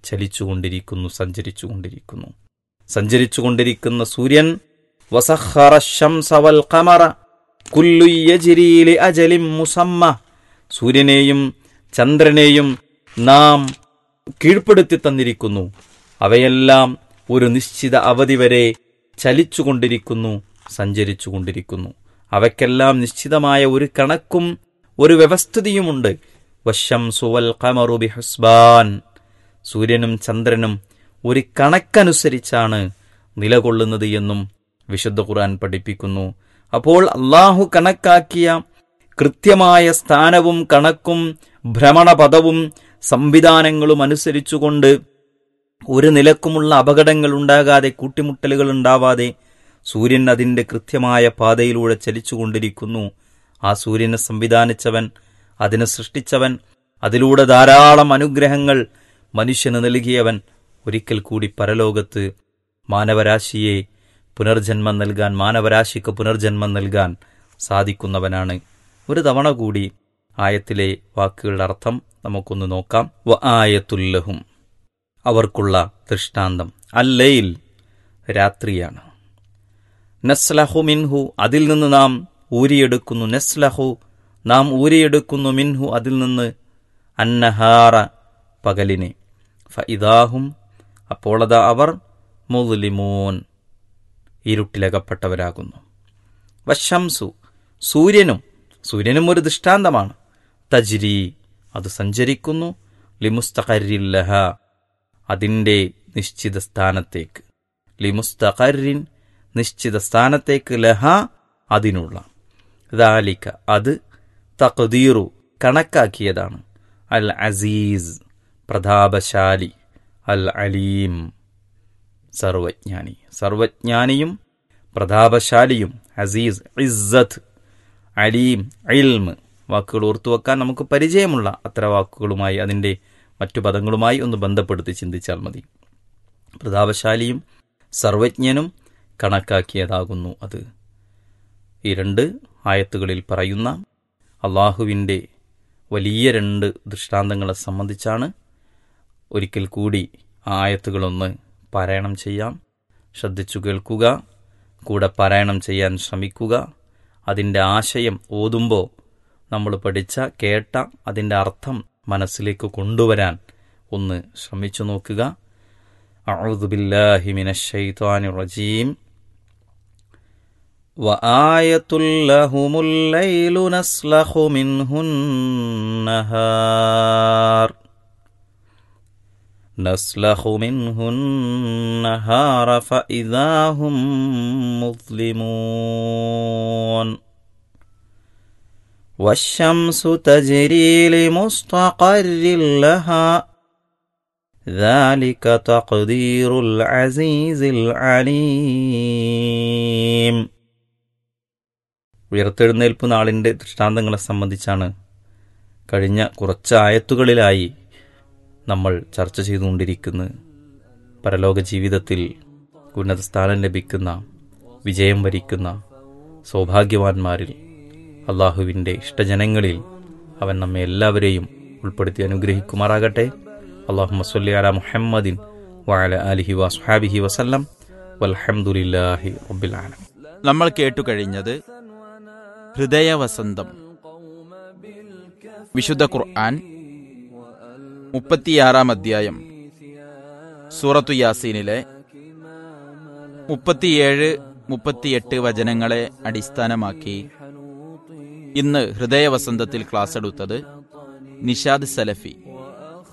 ചലിച്ചുകൊണ്ടിരിക്കുന്നു സഞ്ചരിച്ചുകൊണ്ടിരിക്കുന്നു സഞ്ചരിച്ചുകൊണ്ടിരിക്കുന്ന സൂര്യൻ വസഖറ ശംസ വൽ ഖമറ കുല്ലു യജ്രി ലി അജലിൻ മുസമ്മ സൂര്യനെയും ചന്ദ്രനെയും നാം കീഴ്പ്പെടുത്തി തന്നിരിക്കുന്നു അവയെല്ലാം ഒരു നിശ്ചിത അവധി വരെ ചലിച്ചുകൊണ്ടിരിക്കുന്നു സഞ്ചരിച്ചുകൊണ്ടിരിക്കുന്നു അവയ്ക്കെല്ലാം നിശ്ചിതമായ ഒരു കണക്കും ഒരു വ്യവസ്ഥിതിയുമുണ്ട് വശംസു വൽ ഖമറു ബിഹുസ്ബാൻ സൂര്യനും ചന്ദ്രനും ഒരു കണക്കനുസരിച്ചാണ് നിലകൊള്ളുന്നത് എന്നും വിശുദ്ധ ഖുർആൻ പഠിപ്പിക്കുന്നു അപ്പോൾ അള്ളാഹു കണക്കാക്കിയ കൃത്യമായ സ്ഥാനവും കണക്കും ഭ്രമണപഥവും സംവിധാനങ്ങളും അനുസരിച്ചുകൊണ്ട് ഒരു നിലക്കുമുള്ള അപകടങ്ങൾ ഉണ്ടാകാതെ കൂട്ടിമുട്ടലുകൾ ഉണ്ടാവാതെ സൂര്യൻ അതിൻ്റെ കൃത്യമായ പാതയിലൂടെ ചലിച്ചുകൊണ്ടിരിക്കുന്നു ആ സൂര്യനെ സംവിധാനിച്ചവൻ അതിനെ സൃഷ്ടിച്ചവൻ അതിലൂടെ ധാരാളം അനുഗ്രഹങ്ങൾ മനുഷ്യന് നൽകിയവൻ ഒരിക്കൽ കൂടി പരലോകത്ത് മാനവരാശിയെ പുനർജന്മം നൽകാൻ മാനവരാശിക്ക് പുനർജന്മം നൽകാൻ സാധിക്കുന്നവനാണ് ഒരു തവണ കൂടി ആയത്തിലെ വാക്കുകളുടെ അർത്ഥം നമുക്കൊന്ന് നോക്കാം വ ആയത്തുല്ലഹും അവർക്കുള്ള ദൃഷ്ടാന്തം അല്ലയിൽ രാത്രിയാണ് നസ്ലഹു മിൻഹു അതിൽ നിന്ന് നാം ഊരിയെടുക്കുന്നു നസ്ലഹു നാം ഊരിയെടുക്കുന്നു മിൻഹു അതിൽ നിന്ന് അന്നഹാറ പകലിനെ ഫഇദാഹും അപ്പോളതാ അവർ മുസ്ലിമൂൻ ഇരുട്ടിലകപ്പെട്ടവരാകുന്നു വശംസു സൂര്യനും സൂര്യനും ഒരു ദൃഷ്ടാന്തമാണ് തജ്രി അത് സഞ്ചരിക്കുന്നു ലിമുസ്തഖരില്ലഹ അതിൻ്റെ നിശ്ചിത സ്ഥാനത്തേക്ക് ലിമുസ്തഖറിൻ നിശ്ചിത സ്ഥാനത്തേക്ക് ലഹ അതിനുള്ള ദാലിക അത് തഖദീറു കണക്കാക്കിയതാണ് അൽ അസീസ് പ്രതാപശാലി അൽ അലീം സർവജ്ഞാനി സർവജ്ഞാനിയും പ്രതാപശാലിയും അസീസ് ഇസ്സത്ത് അലീം ഇൽമ് വാക്കുകൾ ഓർത്തുവെക്കാൻ നമുക്ക് പരിചയമുള്ള അത്ര വാക്കുകളുമായി അതിൻ്റെ മറ്റു പദങ്ങളുമായി ഒന്ന് ബന്ധപ്പെടുത്തി ചിന്തിച്ചാൽ മതി പ്രതാപശാലിയും സർവജ്ഞനും കണക്കാക്കിയതാകുന്നു അത് ഈ രണ്ട് ആയത്തുകളിൽ പറയുന്ന അള്ളാഹുവിൻ്റെ വലിയ രണ്ട് ദൃഷ്ടാന്തങ്ങളെ സംബന്ധിച്ചാണ് ഒരിക്കൽ കൂടി ആ ആയത്തുകളൊന്ന് പാരായണം ചെയ്യാം ശ്രദ്ധിച്ചു കേൾക്കുക കൂടെ പാരായണം ചെയ്യാൻ ശ്രമിക്കുക അതിൻ്റെ ആശയം ഓതുമ്പോൾ നമ്മൾ പഠിച്ച കേട്ട അതിൻ്റെ അർത്ഥം മനസ്സിലേക്ക് കൊണ്ടുവരാൻ ഒന്ന് ശ്രമിച്ചു നോക്കുക أعوذ بالله من الشيطان الرجيم وآية لهم الليل نسلخ منه النهار نسلخ منه النهار فإذا هم مظلمون والشمس تجري لمستقر لها ذلك تقدير العزيز العليم ഉയർത്തെഴുന്നേൽപ്പ് നാളിൻ്റെ ദൃഷ്ടാന്തങ്ങളെ സംബന്ധിച്ചാണ് കഴിഞ്ഞ കുറച്ച് ആയത്തുകളിലായി നമ്മൾ ചർച്ച ചെയ്തുകൊണ്ടിരിക്കുന്നത് പരലോക ജീവിതത്തിൽ ഉന്നത സ്ഥാനം ലഭിക്കുന്ന വിജയം വരിക്കുന്ന സൗഭാഗ്യവാന്മാരിൽ അള്ളാഹുവിൻ്റെ ഇഷ്ടജനങ്ങളിൽ അവൻ നമ്മെ എല്ലാവരെയും ഉൾപ്പെടുത്തി അനുഗ്രഹിക്കുമാറാകട്ടെ അള്ളാഹു മസ്ലി അല മുഹമ്മദിൻ വഅല അലിഹി വസ്ഹാബിഹി വസല്ലം വൽഹംദുലില്ലാഹി റബ്ബിൽ ആലം നമ്മൾ കേട്ടുകഴിഞ്ഞത് ഹൃദയവസന്തം വിശുദ്ധ ഖുർആൻ മുപ്പത്തിയാറാം അധ്യായം സൂറത്തു യാസീനിലെ മുപ്പത്തിയേഴ് മുപ്പത്തിയെട്ട് വചനങ്ങളെ അടിസ്ഥാനമാക്കി ഇന്ന് ഹൃദയവസന്തത്തിൽ ക്ലാസ് എടുത്തത് നിഷാദ് സലഫി